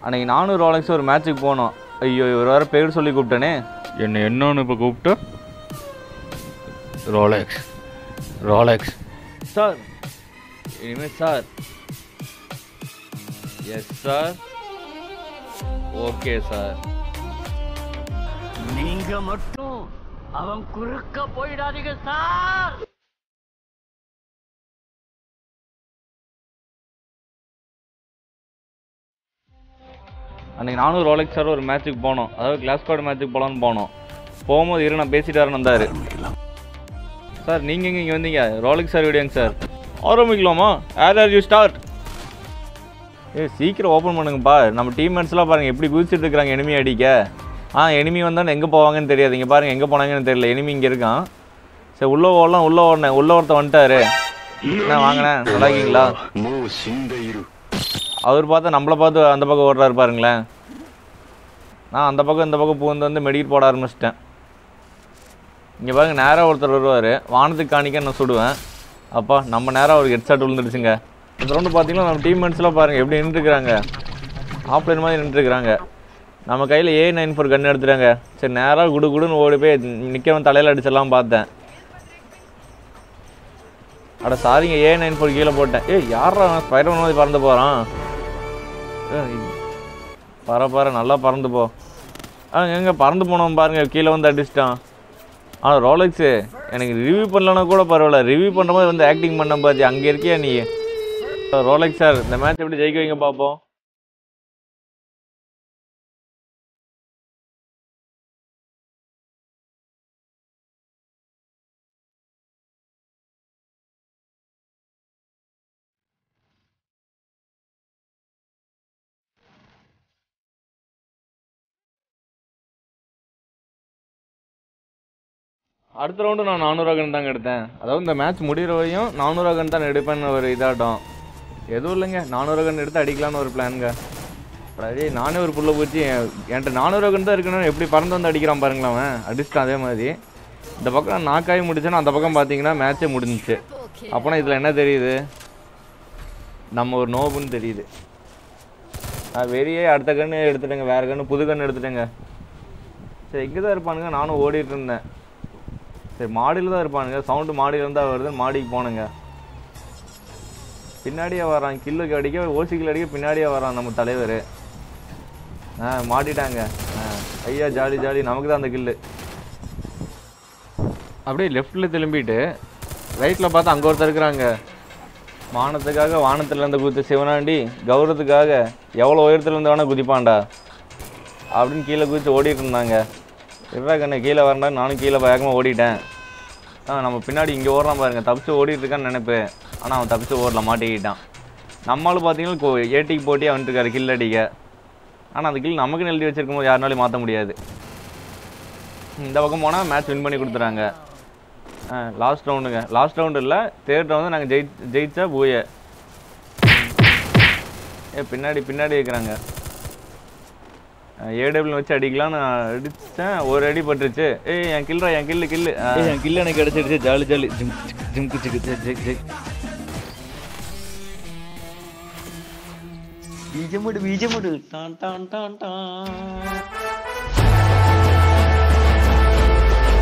அன்னைக்கு நானும் ரோலக்ஸ் ஒரு மேட்ச்சுக்கு போனோம் ஐயோ இவர் வேறு பேர் சொல்லி கூப்பிட்டேனே என்ன என்னன்னு இப்போ கூப்பிட்டு ரோலெக்ஸ் ரோலெக்ஸ் சார் இனிமேல் sir yes sir okay sir நீங்க மட்டும் அவன் குறுக்க போயிடாதீங்க சார் அன்னைக்கு நானும் ரோலக்ஸ் சார் ஒரு மேட்ச்சுக்கு போனோம் அதாவது கிளாஸ் கார்டு மேட்ச்சுக்கு போகலான்னு போனோம் போகும்போது இரு நான் பேசிட்டு வரேன் வந்தார் சார் நீங்கள் எங்கே இங்கே வந்தீங்க ரோலக்ஸ் சார் வீடியோங்க சார் ஆரம்பிக்கலாமா ஏர் ஆர் யூ ஸ்டார்ட் ஏ சீக்கிரம் ஓப்பன் பண்ணுங்கப்பா நம்ம டீம்மேட்ஸ்லாம் பாருங்கள் எப்படி குதிச்சிட்டு இருக்கிறாங்க எனிமி அடிக்க ஆ எனிமி வந்தால் எங்கே போவாங்கன்னு தெரியாது இங்கே பாருங்கள் எங்கே போனாங்கன்னு தெரியல எனிமி இங்கே இருக்கான் சரி உள்ளே ஓடலாம் உள்ளே ஓடினேன் உள்ளே ஒருத்தன் வந்துட்டாரு என்ன வாங்கினேன் நல்லா இருக்கீங்களா もう死んでいる அவர் பார்த்தா நம்மளை பார்த்து அந்த பக்கம் ஓடுறாரு பாருங்களேன் நான் அந்த பக்கம் இந்த பக்கம் பூந்து வந்து மெடிக்கல் போட ஆரம்பிச்சிட்டேன் இங்கே பாருங்க நேராக ஒருத்தர் வருவார் வானத்துக்கு காணிக்க நான் சுடுவேன் அப்பா நம்ம நேராக ஒரு ஹெட்ஷாட் விழுந்துடுச்சுங்க இந்த ரவுண்டு பார்த்தீங்கன்னா நம்ம டீம்மேட்ஸ்லாம் பாருங்கள் எப்படி நின்றுருக்குறாங்க ஆஃப்லைன் மாதிரி நின்றுருக்குறாங்க நம்ம கையில் ஏ நைன் ஃபோர் கன் எடுத்துட்டாங்க சரி நேராக குடு குடுன்னு ஓடி போய் நிற்கவன் தலையில் அடிச்சிடலாம் பார்த்தேன் அட சாரிங்க ஏ நைன் ஃபோர் கீழே போட்டேன் ஏய் யாரா ஸ்பைடர் மாதிரி பறந்து போகிறான் பற பற நல்லா பறந்து போ ஆ எங்க பறந்து போனோம் பாருங்க கீழே வந்து அடிச்சிட்டான் ஆனால் ரோலக்ஸு எனக்கு ரிவ்யூ பண்ணலனா கூட பரவாயில்ல ரிவ்யூ பண்ணுற மாதிரி வந்து ஆக்டிங் பண்ண பார்த்தி அங்கே இருக்கியா நீ ரோலக்ஸ் சார் இந்த மேட்ச் எப்படி ஜெயிக்க வைங்க பார்ப்போம் அடுத்த ரவுண்டு நான் நானூறுவா கன் தாங்க எடுத்தேன் அதாவது இந்த மேட்ச் முடிகிற வரையும் நானூறுவா கன் தான் எடுப்பேன்னு ஒரு இதாட்டம் எதுவும் இல்லைங்க நானூறுவா கன் எடுத்து அடிக்கலான்னு ஒரு பிளானுங்க அதே நானே ஒரு புள்ள பூச்சி என்- என்கிட்ட நானூறுவா கன் தான் இருக்கணும் எப்படி பறந்து வந்து அடிக்கிறான் பாருங்களேன் அவன் அடிச்சிட்டான் அதே மாதிரி இந்த பக்கம் நாக்காய் முடிச்சேன்னா அந்த பக்கம் பார்த்தீங்கன்னா மேட்ச்சே முடிஞ்சிச்சு அப்போனா இதில் என்ன தெரியுது நம்ம ஒரு நோபுன்னு தெரியுது நான் வெளியே அடுத்த கன்று எடுத்துட்டேங்க வேறு கன்று புது கன்று எடுத்துட்டேங்க சரி இங்கே தான் இருப்பானுங்க நானும் ஓடிட்டு இருந்தேன் சரி மாடியில் தான் இருப்பானுங்க சவுண்டு மாடியில தான் வருது மாடிக்கு போனுங்க பின்னாடியே வரான் கில்லுக்கு அடிக்க ஓசி கில் அடிக்க பின்னாடியே வரான் நம்ம தலைவர் ஆ மாட்டிட்டாங்க ஆ ஐயா ஜாலி ஜாலி நமக்கு தான் அந்த கில்லு அப்படியே லெஃப்ட்டில் திரும்பிட்டு ரைட்டில் பார்த்தா அங்கே ஒருத்தர் இருக்கிறாங்க வானத்துக்காக வானத்துலேருந்து குதித்த சிவனாண்டி கௌரவத்துக்காக எவ்வளோ உயரத்துலேருந்து வேணால் குதிப்பான்டா அப்படின்னு கீழே குதித்து ஓடிட்டு இருந்தாங்க இருடா கண்ணு கீழே வரண்டா நானும் கீழே வேகமாக ஓடிட்டேன் ஆ நம்ம பின்னாடி இங்கே ஓடுறான் பாருங்க தப்பிச்சு ஓடிட்டு இருக்கான்னு நினைப்பேன் ஆனால் அவன் தப்பிச்சு ஓடல மாட்டிக்கிட்டான் நம்மளும் பார்த்தீங்கன்னா கோ ஏட்டிக்கு போட்டியாக வந்துட்டுருக்காரு கில் அடிக்க ஆனால் அந்த கில் நமக்கு எழுதி வச்சிருக்கும் போது யாருனாலையும் மாற்ற முடியாது இந்த பக்கம் போனால் மேட்ச் வின் பண்ணி கொடுத்துறாங்க ஆ லாஸ்ட் ரவுண்டுங்க லாஸ்ட் ரவுண்டு இல்லை தேர்ட் ரவுண்டு நாங்கள் ஜெயி ஜெயிச்சா பூய ஏ பின்னாடி பின்னாடி இருக்கிறாங்க ஏடபிள்யூ வச்சு அடிக்கலாம்னு அடித்தேன் ஒரு அடி பட்டுருச்சு ஏய் என் கில்றா என் கில்லு கில்லு ஏய், என் கில்லு எனக்கு கிடைச்சிடுச்சு ஜாலி ஜாலி ஜிம் ஜிம்கு சிக்கு ஜெய் ஜெய் ஜெய் பீஜமுடு பீஜமுடு டான் டான் டான் டான்